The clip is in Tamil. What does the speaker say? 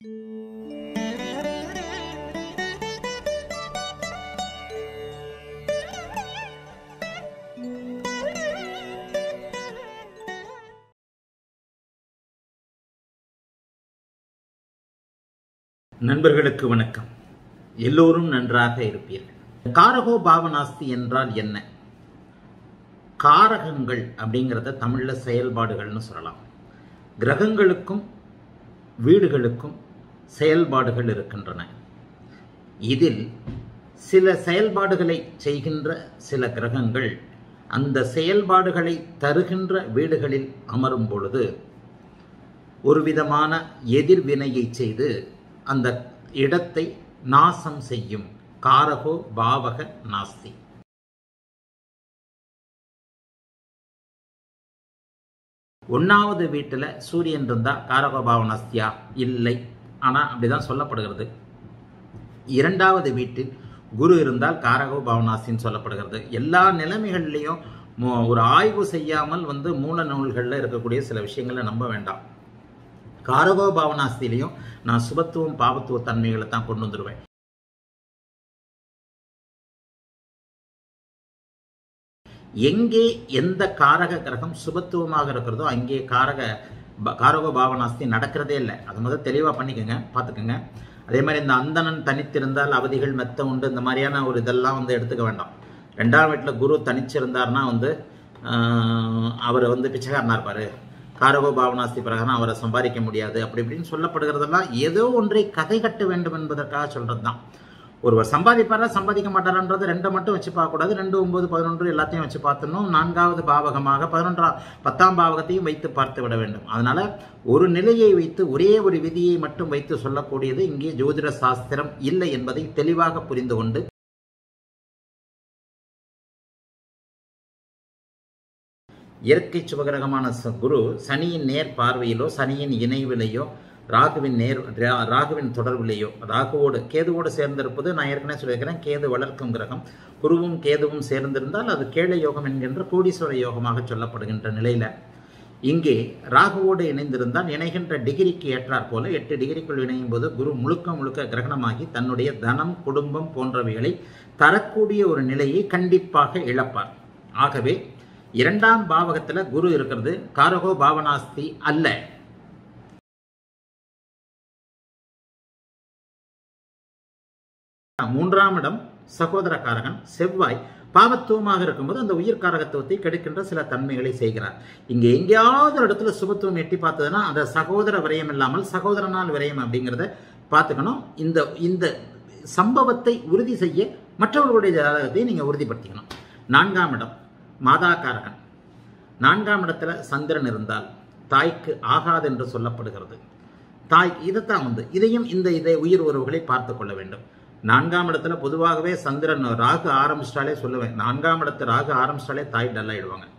நண்பர்களுக்கு வணக்கம் எல்லோரும் நன்றாக இருப்பீர்கள் காரகோ பாவனாஸ்தி என்றால் என்ன காரகங்கள் அப்படிங்கிறத தமிழ்ல செயல்பாடுகள்னு சொல்லலாம் கிரகங்களுக்கும் வீடுகளுக்கும் செயல்பாடுகள் இருக்கின்றன இதில் சில செயல்பாடுகளை செய்கின்ற சில கிரகங்கள் அந்த செயல்பாடுகளை தருகின்ற வீடுகளில் அமரும் பொழுது ஒரு விதமான எதிர்வினையை செய்து அந்த இடத்தை நாசம் செய்யும் காரகோ பாவக நாஸ்தி ஒன்னாவது வீட்டில் சூரியன் இருந்தா காரகோ பாவ நாஸ்தியா இல்லை ஆனால் அப்படிதான் சொல்லப்படுகிறது இரண்டாவது வீட்டில் குரு இருந்தால் காரகோ பாவனாஸ்தின்னு சொல்லப்படுகிறது எல்லா நிலைமைகள்லையும் மு- ஒரு ஆய்வு செய்யாமல் வந்து மூல நூல்களில் இருக்கக்கூடிய சில விஷயங்களை நம்ப வேண்டாம் காரகோ பாவனாஸ்திலையும் நான் சுபத்துவம் பாவத்துவ தன்மைகளை தான் கொண்டு வந்துடுவேன் எங்கே எந்த காரக கிரகம் சுபத்துவமாக இருக்கிறதோ அங்கே காரக ப- காரக பாவனாஸ்தி நடக்கிறதே இல்லை அது முதல் தெளிவாக பண்ணிக்கோங்க பார்த்துக்கோங்க அதே மாதிரி இந்த அந்தணன் தனித்திருந்தால் அவதிகள் மெத்த உண்டு இந்த மாதிரியான ஒரு இதெல்லாம் வந்து எடுத்துக்க வேண்டாம் ரெண்டாம் வீட்டில் குரு தனிச்சிருந்தார்னா வந்து ஆஹ், அவர் வந்து பிச்சைக்காரனா இருப்பார் காரகோ பாவனாஸ்தி பிரகாரம் அவரை சம்பாதிக்க முடியாது அப்படி இப்படின்னு சொல்லப்படுகிறதெல்லாம் ஏதோ ஒன்றை கதை கட்ட வேண்டும் என்பதற்காக சொல்றது தான் ஒருவர் சம்பாதிப்பாரா சம்பாதிக்க மாட்டாரான்றது ரெண்டை மட்டும் வச்சு பார்க்கக்கூடாது ரெண்டு ஒன்பது பதினொன்று எல்லாத்தையும் வச்சு பார்த்துடணும் நான்காவது பாவகமாக பதினொன்றாம் பத்தாம் பாவகத்தையும் வைத்து பார்த்து விட வேண்டும் அதனால ஒரு நிலையை வைத்து ஒரே ஒரு விதியை மட்டும் வைத்து சொல்லக்கூடியது இங்கே ஜோதிட சாஸ்திரம் இல்லை என்பதை தெளிவாக புரிந்து கொண்டு இயற்கை சுபகிரகமான ச- குரு சனியின் நேர் பார்வையிலோ சனியின் இணைவிலையோ ராகுவின் நேர் ரா- ராகுவின் தொடர்பிலேயோ ராகுவோடு கேதுவோடு சேர்ந்திருப்பது நான் ஏற்கனவே சொல்லியிருக்கிறேன் கேது வளர்க்கும் கிரகம் குருவும் கேதுவும் சேர்ந்திருந்தால் அது கேள யோகம் என்கின்ற கோடீஸ்வர யோகமாக சொல்லப்படுகின்ற நிலையில இங்கே ராகுவோடு இணைந்திருந்தால் இணைகின்ற டிகிரிக்கு ஏற்றாற் போல எட்டு டிகிரிக்குள் இணையும் போது குரு முழுக்க முழுக்க கிரகணமாகி தன்னுடைய தனம் குடும்பம் போன்றவைகளை தரக்கூடிய ஒரு நிலையை கண்டிப்பாக இழப்பார் ஆகவே இரண்டாம் பாவகத்துல குரு இருக்கிறது காரகோ பாவனாஸ்தி அல்ல மூன்றாம் இடம் சகோதரக்காரகன் செவ்வாய் பாவத்துவமாக இருக்கும்போது அந்த உயிர் காரகத்துவத்தை கெடுக்கின்ற சில தன்மைகளை செய்கிறார் இங்க எங்கேயாவது ஒரு இடத்துல சுபத்துவம் எட்டி பார்த்ததுன்னா அந்த சகோதர விரயம் இல்லாமல் சகோதரனால் விரயம் அப்படிங்கிறத பார்த்துக்கணும் இந்த இந்த சம்பவத்தை உறுதி செய்ய மற்றவர்களுடைய ஜாதகத்தை நீங்க உறுதிப்படுத்திக்கணும் நான்காம் இடம் மாதாக்காரகன் நான்காம் இடத்துல சந்திரன் இருந்தால் தாய்க்கு ஆகாது என்று சொல்லப்படுகிறது தாய் இதைத்தான் வந்து இதையும் இந்த இதை உயிர் உறவுகளை பார்த்து கொள்ள வேண்டும் நான்காம் இடத்துல பொதுவாகவே சந்திரன் ராகு ஆரம்பிச்சிட்டாலே சொல்லுவேன் நான்காம் இடத்து ராகு ஆரம்பிச்சிட்டாலே தாய் டல்லாயிடுவாங்க